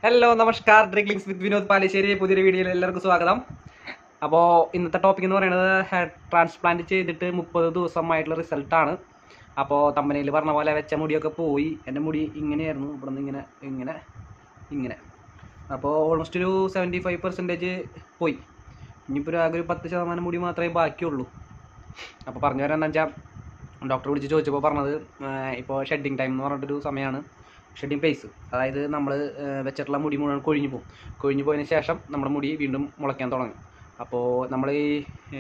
Hello നമസ്കാർ ഡ്രിഗ്ലിങ്സ് with Vinod Palissery പുതിയൊരു വീഡിയോയിൽ എല്ലാവർക്കും സ്വാഗതം അപ്പോൾ ഇന്നത്തെ ടോപ്പിക് എന്ന് പറയുന്നത് ഹെയർ ട്രാൻസ്പ്ലാന്റ് ചെയ്തിട്ട് മുപ്പത് ദിവസമായിട്ടുള്ള റിസൾട്ടാണ് അപ്പോൾ തമ്പനയിൽ പറഞ്ഞ പോലെ വെച്ച മുടിയൊക്കെ പോയി എൻ്റെ മുടി ഇങ്ങനെയായിരുന്നു ഇവിടെ നിന്ന് ഇങ്ങനെ ഇങ്ങനെ ഇങ്ങനെ അപ്പോൾ ഓൾമോസ്റ്റ് ഒരു സെവൻറ്റി ഫൈവ് പെർസെൻറ്റേജ് പോയി ഇനിയിപ്പോൾ ഒരു ആകെ ഒരു പത്ത് ശതമാനം മുടി മാത്രമേ ബാക്കിയുള്ളൂ അപ്പോൾ പറഞ്ഞു വരാൻ എന്താ വെച്ചാൽ ഡോക്ടർ വിളിച്ച് ചോദിച്ചപ്പോൾ പറഞ്ഞത് ഇപ്പോൾ ഷെഡിങ് ടൈം എന്ന് പറഞ്ഞിട്ടൊരു സമയമാണ് ഷെഡിങ് ഫേസ് അതായത് നമ്മൾ വെച്ചിട്ടുള്ള മുടി മുഴുവൻ കൊഴിഞ്ഞു പോകും കൊഴിഞ്ഞു പോയതിന് ശേഷം നമ്മുടെ മുടി വീണ്ടും മുളയ്ക്കാൻ തുടങ്ങും അപ്പോൾ നമ്മൾ ഈ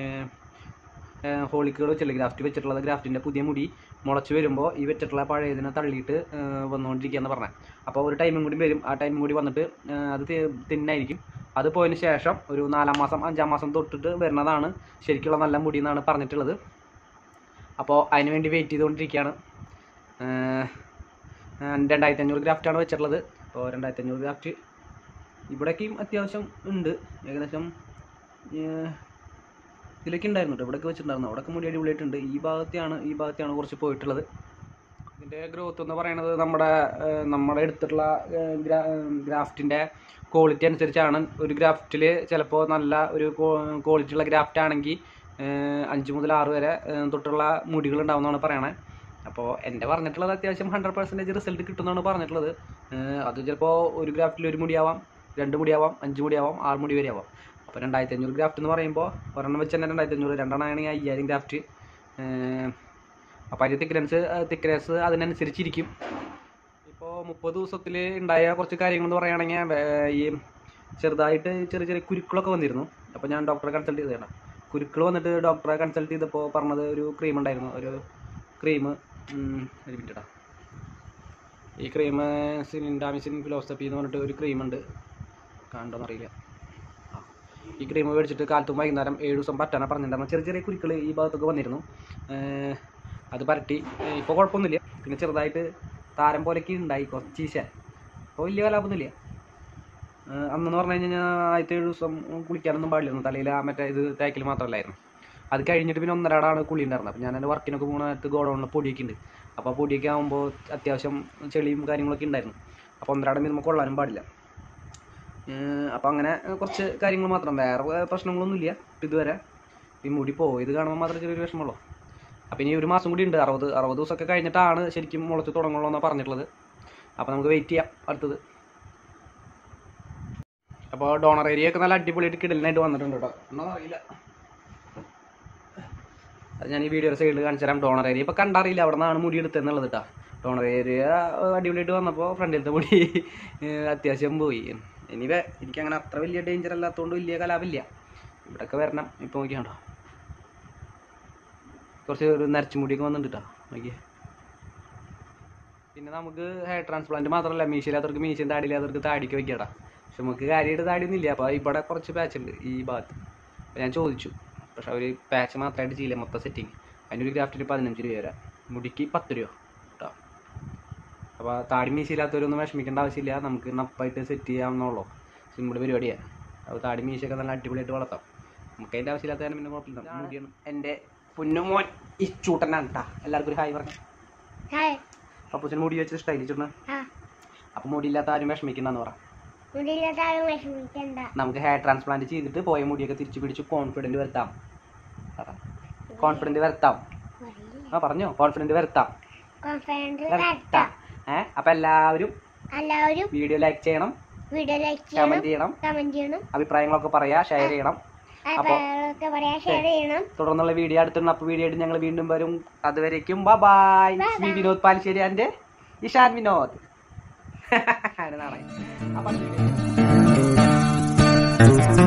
ഹോളിക്കുകൾ വെച്ചില്ല ഗ്രാഫ്റ്റ് വെച്ചിട്ടുള്ളത് ഗ്രാഫ്റ്റിൻ്റെ പുതിയ മുടി മുളച്ച് വരുമ്പോൾ ഈ വെച്ചിട്ടുള്ള പഴയതിനെ തള്ളിയിട്ട് വന്നുകൊണ്ടിരിക്കുകയെന്ന് പറഞ്ഞത് അപ്പോൾ ഒരു ടൈമും കൂടി വരും ആ ടൈമും കൂടി വന്നിട്ട് ആ, അത് തിന്നായിരിക്കും അത് പോയതിന് ശേഷം ഒരു നാലാം മാസം അഞ്ചാം മാസം തൊട്ടിട്ട് വരുന്നതാണ് ശരിക്കുള്ള നല്ല മുടി എന്നാണ് പറഞ്ഞിട്ടുള്ളത് അപ്പോൾ അതിന് വേണ്ടി വെയിറ്റ് ചെയ്തുകൊണ്ടിരിക്കുകയാണ് ഏഹ് രണ്ടായിരത്തി അഞ്ഞൂറ് ഗ്രാഫ്റ്റാണ് വെച്ചിട്ടുള്ളത് അപ്പോൾ രണ്ടായിരത്തി അഞ്ഞൂറ് ഗ്രാഫ്റ്റ് ഇവിടേക്കും അത്യാവശ്യം ഉണ്ട് ഏകദേശം ഏഹ് ഇതിലേക്ക് ഉണ്ടായിരുന്നു കേട്ടോ ഇവിടെയൊക്കെ വെച്ചിട്ടുണ്ടായിരുന്നു അവിടെയൊക്കെ മുടി അടിപൊളിയായിട്ടുണ്ട് ഈ ഭാഗത്തെയാണ് ഈ ഭാഗത്തെയാണ് കുറച്ച് പോയിട്ടുള്ളത് ഇതിൻ്റെ ഗ്രോത്ത് എന്ന് പറയുന്നത് നമ്മുടെ ഏഹ് നമ്മുടെ എടുത്തിട്ടുള്ള ഗ്രാഫ്റ്റിൻ്റെ ക്വാളിറ്റി അനുസരിച്ചാണ് ഒരു ഗ്രാഫ്റ്റിൽ ചിലപ്പോൾ നല്ല ഒരു ക്വാളിറ്റി ഉള്ള ഗ്രാഫ്റ്റ് ആണെങ്കിൽ അഞ്ച് മുതൽ ആറ് വരെ ഏഹ് തൊട്ടുള്ള മുടികൾ ഉണ്ടാവുമെന്നാണ് പറയണത് അപ്പോൾ എൻ്റെ പറഞ്ഞിട്ടുള്ളത് അത്യാവശ്യം ഹൺഡ്രഡ് പെർസെൻറ്റേജ് റിസൾട്ട് കിട്ടുമെന്നാണ് പറഞ്ഞിട്ടുള്ളത് ഏഹ് അത് ചിലപ്പോൾ ഒരു ഗ്രാഫ്റ്റിൽ ഒരു മുടിയാവാം രണ്ട് മുടിയാവാം അഞ്ച് മുടിയാവാം ആറ് മുടി വരെ ആവാം അപ്പോൾ രണ്ടായിരത്തി അഞ്ഞൂറ് ഗ്രാഫ്റ്റ് എന്ന് പറയുമ്പോൾ ഒരെണ്ണം വെച്ച് തന്നെ രണ്ടായിരത്തി അഞ്ഞൂറ് രണ്ടെണ്ണം ആണെങ്കിൽ അയ്യായിരം ഗ്രാഫ്റ്റ് അപ്പോൾ അതിൻ്റെ തിക്നെസ് തിക്നെസ് അതിനനുസരിച്ചിരിക്കും ഇപ്പോൾ മുപ്പത് ദിവസത്തിൽ ഉണ്ടായ കുറച്ച് കാര്യങ്ങൾ എന്ന് പറയുകയാണെങ്കിൽ വേ- ഈ ചെറുതായിട്ട് ചെറിയ ചെറിയ കുരുക്കളൊക്കെ വന്നിരുന്നു അപ്പോൾ ഞാൻ ഡോക്ടറെ കൺസൾട്ട് ചെയ്തതാണ് കുരുക്കൾ വന്നിട്ട് ഡോക്ടറെ കൺസൾട്ട് ചെയ്തപ്പോൾ പറഞ്ഞത് ഒരു ക്രീം ഉണ്ടായിരുന്നു ഒരു ക്രീം ഒരു മിനിറ്റാ ഈ ക്രീം സിനിൻഡാമിസിൻ ഫിലോസഫി എന്ന് പറഞ്ഞിട്ട് ഒരു ക്രീം ഉണ്ട് കണ്ടോന്ന് അറിയില്ല ആ. ഈ ക്രീം മേടിച്ചിട്ട് കാലത്തും വൈകുന്നേരം ഏഴ് ദിവസം പറ്റാനാണ് പറഞ്ഞിട്ടുണ്ടായിരുന്നു ചെറിയ ചെറിയ കുരുക്കൾ ഈ ഭാഗത്തൊക്കെ വന്നിരുന്നു ഏഹ് അത് പരട്ടി ഇപ്പോൾ കുഴപ്പമൊന്നുമില്ല പിന്നെ ചെറുതായിട്ട് താരം പോലെയൊക്കെ ഉണ്ടായി കുറച്ച് ഈശ അപ്പോൾ വലിയ കലാപൊന്നുമില്ല ഏഹ് അന്നെന്ന് പറഞ്ഞു കഴിഞ്ഞാൽ ആദ്യത്തെ ഏഴ് ദിവസം കുളിക്കാനൊന്നും പാടില്ലായിരുന്നു തലയിൽ ആ മറ്റേ ഇത് തേക്കൽ മാത്രമല്ലായിരുന്നു അത് കഴിഞ്ഞിട്ട് പിന്നെ ഒന്നരാടാണ് കുളി ഉണ്ടായിരുന്നത് അപ്പോൾ ഞാൻ എൻ്റെ വർക്കിനൊക്കെ പോകുന്ന നേരത്ത് ഗോഡൗണിൽ പൊടിയൊക്കെ ഉണ്ട് അപ്പോൾ ആ പൊടിയൊക്കെ ആകുമ്പോൾ അത്യാവശ്യം ചെളിയും കാര്യങ്ങളൊക്കെ ഉണ്ടായിരുന്നു അപ്പോൾ ഒന്നരാടം നമുക്ക് കൊള്ളാനും പാടില്ല അപ്പോൾ അങ്ങനെ കുറച്ച് കാര്യങ്ങൾ മാത്രം വേറെ പ്രശ്നങ്ങളൊന്നുമില്ല ഇപ്പം ഇതുവരെ ഈ മുടി പോയത് കാണുമ്പോൾ മാത്രമേ ചെറിയൊരു വിഷമമുള്ളൂ അപ്പം ഇനി ഒരു മാസം കൂടി ഉണ്ട് അറുപത് അറുപത് ദിവസമൊക്കെ കഴിഞ്ഞിട്ടാണ് ശരിക്കും മുളച്ച് തുടങ്ങുള്ളൂ എന്നാണ് പറഞ്ഞിട്ടുള്ളത് അപ്പോൾ നമുക്ക് വെയിറ്റ് ചെയ്യാം അടുത്തത് അപ്പോൾ ഡോണർ ഏരിയ ഒക്കെ നല്ല അടിപൊളിയായിട്ട് കിടലിനായിട്ട് വന്നിട്ടുണ്ട് കേട്ടോ ഒന്നും അറിയില്ല അത് ഞാൻ ഈ വീഡിയോയുടെ സൈഡിൽ കാണിച്ചു തരാം ഡോണർ ഏരിയ ഇപ്പോൾ കണ്ടറിയില്ല അവിടെ നിന്നാണ് മുടി എടുത്തെന്നുള്ളത് കേട്ടോ ഡോണർ ഏരിയ അടിപൊളിയായിട്ട് വന്നപ്പോൾ ഫ്രണ്ടിലത്തെ മുടി ഏഹ്, അത്യാവശ്യം പോയി ഇനി വേ എനിക്കങ്ങനെ അത്ര വലിയ ഡേഞ്ചർ അല്ലാത്തതുകൊണ്ട് വലിയ കലാപില്ല ഇവിടെയൊക്കെ വരണം ഇപ്പോൾ നോക്കിയാണ്ടോ കുറച്ച് ഒരു നരച്ച മുടിയൊക്കെ വന്നിട്ടുണ്ട് കേട്ടോ നോക്കിയേ പിന്നെ നമുക്ക് ഹെയർ ട്രാൻസ്പ്ലാന്റ് മാത്രമല്ല മീശയില്ലാത്തവർക്ക് മീശയും താടിയില്ലാത്തവർക്ക് താടിക്ക് വെക്കടാ പക്ഷെ നമുക്ക് കാര്യമായിട്ട് താടിയൊന്നും ഇല്ല അപ്പോൾ ഇവിടെ കുറച്ച് പാച്ച് ഉണ്ട് ഈ ഭാഗത്ത് അപ്പോൾ ഞാൻ ചോദിച്ചു പക്ഷെ അവർ പാച്ച് മാത്രമായിട്ട് ചെയ്യില്ല മൊത്തം സെറ്റിങ് അതിനൊരു ഗ്രാഫ്റ്റിന് പതിനഞ്ച് രൂപ വരാം മുടിക്ക് പത്ത് രൂപ കേട്ടോ അപ്പോൾ താടി മീശയില്ലാത്തവരൊന്നും വിഷമിക്കേണ്ട ആവശ്യമില്ല നമുക്ക് നപ്പായിട്ട് സെറ്റ് ചെയ്യാവുന്നുള്ളൂ സിമ്പിൾ പരിപാടിയാണ് അപ്പോൾ താടി മീശയൊക്കെ നല്ല അടിപൊളിയായിട്ട് വളർത്താം നമുക്ക് അതിൻ്റെ ആവശ്യമില്ലാത്ത കാരണം പിന്നെ കുഴപ്പമില്ല മുടിയാണ് എൻ്റെ പൊന്നുമോൻ ഈ ചൂട്ടനാണ് കേട്ടോ എല്ലാവർക്കും ഒരു ഹായ് പറഞ്ഞു ഹായ് പപ്പൂച്ചൻ മുടി വെച്ച് സ്റ്റൈലിൽ ചുട്ടണ് ആ അപ്പോൾ മുടിയില്ലാത്ത ആരും വിഷമിക്കണ്ടെന്ന് പറ മുടിയില്ലാത്ത ആരും വിഷമിക്കണ്ട നമുക്ക് ഹെയർ ട്രാൻസ്പ്ലാന്റ് ചെയ്തിട്ട് പോയ മുടിയൊക്കെ തിരിച്ചു പിടിച്ച് കോൺഫിഡൻറ്റ് വരുത്താം കോൺഫിഡൻറ്റ് വരുത്താം ആ പറഞ്ഞോ കോൺഫിഡൻറ്റ് വരുത്താം കോൺഫിഡൻസ് വരുത്താം ഏ അപ്പം എല്ലാവരും എല്ലാവരും വീഡിയോ ലൈക്ക് ചെയ്യണം വീഡിയോ ലൈക്ക് ചെയ്യണം കമൻറ്റ് ചെയ്യണം കമന്റ് ചെയ്യണം അഭിപ്രായങ്ങളൊക്കെ പറയാ ഷെയർ ചെയ്യണം അപ്പോൾ അഭിപ്രായങ്ങളൊക്കെ പറയാ ഷെയർ ചെയ്യണം തുടർന്നുള്ള വീഡിയോ അടുത്തുള്ള അപ്പോൾ വീഡിയോ ആയിട്ട് ഞങ്ങൾ വീണ്ടും വരും അതുവരേക്കും ബൈ ശ്രീ വിനോദ് പാലിശ്ശേരി ആൻഡ് ഇഷാൻ വിനോദ് അപ്പം